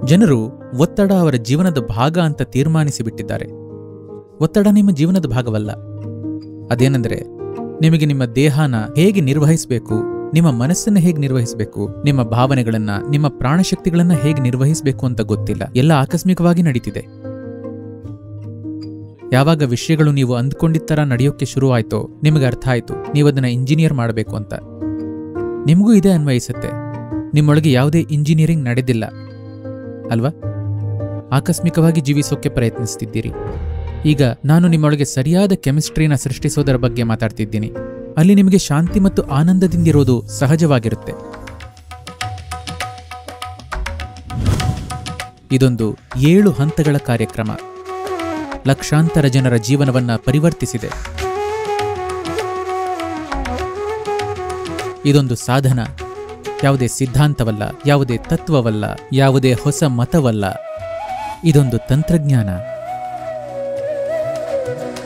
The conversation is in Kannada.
ಜನರು ಒತ್ತಡ ಅವರ ಜೀವನದ ಭಾಗ ಅಂತ ತೀರ್ಮಾನಿಸಿ ಬಿಟ್ಟಿದ್ದಾರೆ ಒತ್ತಡ ನಿಮ್ಮ ಜೀವನದ ಭಾಗವಲ್ಲ ಅದೇನೆಂದರೆ ನಿಮಗೆ ನಿಮ್ಮ ದೇಹನ ಹೇಗೆ ನಿರ್ವಹಿಸಬೇಕು ನಿಮ್ಮ ಮನಸ್ಸನ್ನ ಹೇಗೆ ನಿರ್ವಹಿಸಬೇಕು ನಿಮ್ಮ ಭಾವನೆಗಳನ್ನ ನಿಮ್ಮ ಪ್ರಾಣಶಕ್ತಿಗಳನ್ನ ಹೇಗೆ ನಿರ್ವಹಿಸಬೇಕು ಅಂತ ಗೊತ್ತಿಲ್ಲ ಎಲ್ಲ ಆಕಸ್ಮಿಕವಾಗಿ ನಡೀತಿದೆ ಯಾವಾಗ ವಿಷಯಗಳು ನೀವು ಅಂದ್ಕೊಂಡಿದ್ದ ಥರ ನಡೆಯೋಕ್ಕೆ ಶುರುವಾಯ್ತೋ ನಿಮಗೆ ಅರ್ಥ ಆಯ್ತು ನೀವು ಅದನ್ನ ಇಂಜಿನಿಯರ್ ಮಾಡಬೇಕು ಅಂತ ನಿಮಗೂ ಇದೇ ಅನ್ವಯಿಸುತ್ತೆ ನಿಮ್ಮೊಳಗೆ ಯಾವುದೇ ಇಂಜಿನಿಯರಿಂಗ್ ನಡೆದಿಲ್ಲ ಅಲ್ವಾ ಆಕಸ್ಮಿಕವಾಗಿ ಜೀವಿಸೋಕೆ ಪ್ರಯತ್ನಿಸ್ತಿದ್ದೀರಿ ಈಗ ನಾನು ನಿಮ್ಮೊಳಗೆ ಸರಿಯಾದ ಕೆಮಿಸ್ಟ್ರಿನ ಸೃಷ್ಟಿಸೋದರ ಬಗ್ಗೆ ಮಾತಾಡ್ತಿದ್ದೀನಿ ಅಲ್ಲಿ ನಿಮಗೆ ಶಾಂತಿ ಮತ್ತು ಆನಂದದಿಂದಿರೋದು ಸಹಜವಾಗಿರುತ್ತೆ ಇದೊಂದು ಏಳು ಹಂತಗಳ ಕಾರ್ಯಕ್ರಮ ಲಕ್ಷಾಂತರ ಜನರ ಜೀವನವನ್ನ ಪರಿವರ್ತಿಸಿದೆ ಇದೊಂದು ಸಾಧನ ಯಾವುದೇ ಸಿದ್ಧಾಂತವಲ್ಲ ಯಾವುದೇ ತತ್ವವಲ್ಲ ಯಾವುದೇ ಹೊಸ ಮತವಲ್ಲ ಇದೊಂದು ತಂತ್ರಜ್ಞಾನ